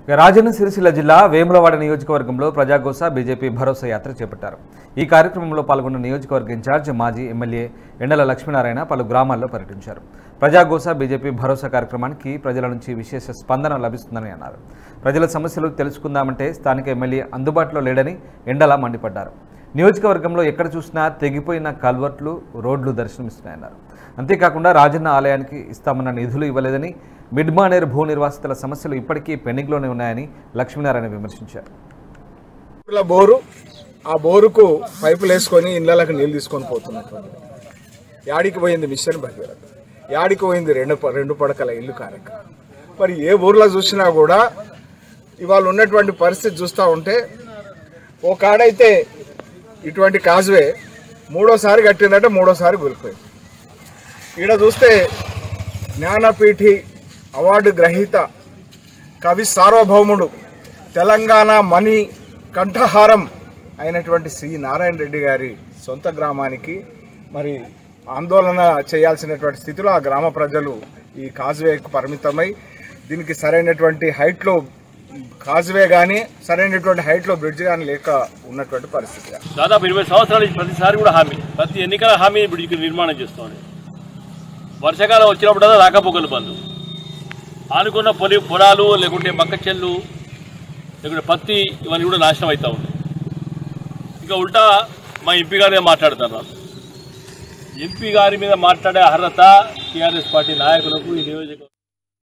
ఇక రాజన్న సిరిసిల్ల జిల్లా వేములవాడ నియోజకవర్గంలో ప్రజాగోస బీజేపీ భరోసా యాత్ర చేపట్టారు ఈ కార్యక్రమంలో పాల్గొన్న నియోజకవర్గ ఇన్ఛార్జ్ మాజీ ఎమ్మెల్యే ఎండల లక్ష్మీనారాయణ పలు గ్రామాల్లో పర్యటించారు ప్రజాగోస బీజేపీ భరోసా కార్యక్రమానికి ప్రజల నుంచి విశేష స్పందన లభిస్తుందని అన్నారు ప్రజల సమస్యలు తెలుసుకుందామంటే స్థానిక ఎమ్మెల్యే అందుబాటులో లేడని ఎండల మండిపడ్డారు నియోజకవర్గంలో ఎక్కడ చూసినా తెగిపోయిన కల్వర్ట్లు రోడ్లు దర్శనమిస్తున్నాయన్నారు అంతేకాకుండా రాజన్న ఆలయానికి ఇస్తామన్న నిధులు ఇవ్వలేదని మిడ్మానేర్ భూ నిర్వాసితుల సమస్యలు ఇప్పటికీ పెండింగ్లోనే ఉన్నాయని లక్ష్మీనారాయణ విమర్శించారు ఇలా బోరు ఆ బోరుకు పైపులు వేసుకొని ఇళ్ళకి నీళ్ళు తీసుకొని పోతున్నటువంటి యాడికి పోయింది మిషన్ భగీరథ యాడికి పోయింది రెండు ప- రెండు పడకల ఇల్లు కార్యక్రమం మరి ఏ ఊర్లో చూసినా కూడా ఇవాళ ఉన్నటువంటి పరిస్థితి చూస్తూ ఉంటే ఓ కాడైతే ఇటువంటి కాజువే మూడోసారి కట్టిందంటే మూడోసారి కూలిపోయింది ఈడ చూస్తే జ్ఞానపీఠి అవార్డు గ్రహీత కవి సార్వభౌముడు తెలంగాణ మణి కంఠహారం అయినటువంటి శ్రీ నారాయణ రెడ్డి గారి సొంత గ్రామానికి మరి ఆందోళన చేయాల్సినటువంటి స్థితిలో ఆ గ్రామ ప్రజలు ఈ కాజ్వేకు పరిమితమై దీనికి సరైనటువంటి హైట్లో కాజ్వే కానీ సరైనటువంటి హైట్లో బ్రిడ్జ్ కానీ లేక ఉన్నటువంటి పరిస్థితి దాదాపు ఇరవై సంవత్సరాల నుంచి ప్రతిసారి కూడా హామీ ప్రతి ఎన్నికల హామీ ఇప్పుడు ఇక్కడ నిర్మాణం చేస్తామని వర్షాకాలం వచ్చినప్పుడల్లా రాకపోకలు బంద్ ఆనుకున్న పొలి పొలాలు లేకుంటే మక్క చెల్లు లేకుంటే పత్తి ఇవన్నీ కూడా నాశనం అవుతా ఉన్నాయి ఇక ఉల్టా మా ఎంపీ గారే మాట్లాడుతున్నారు ఎంపీ గారి మీద మాట్లాడే అర్హత టీఆర్ఎస్ పార్టీ నాయకులకు ఈ నియోజక